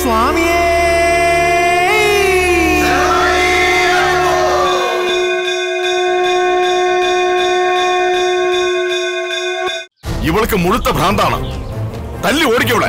സ്വാമിയേ ഇവൾക്ക് മുഴുത്ത ഭ്രാന്താണ് തല്ലി ഓടിക്കവിടെ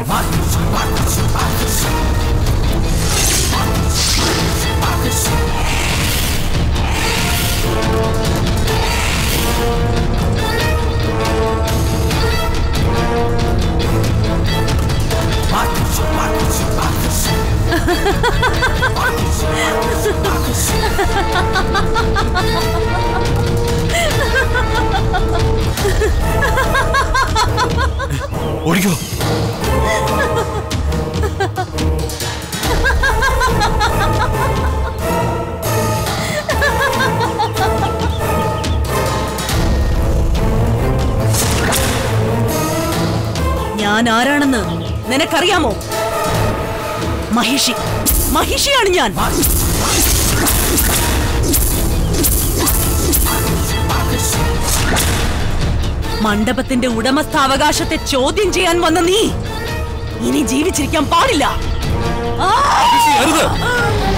ഓടിക്കോ ഞാൻ ആരാണെന്ന് നിനക്കറിയാമോ മഹിഷി മഹിഷിയാണ് ഞാൻ മണ്ഡപത്തിന്റെ ഉടമസ്ഥാവകാശത്തെ ചോദ്യം ചെയ്യാൻ വന്ന നീ ഇനി ജീവിച്ചിരിക്കാൻ പാടില്ല ആ! അരുത്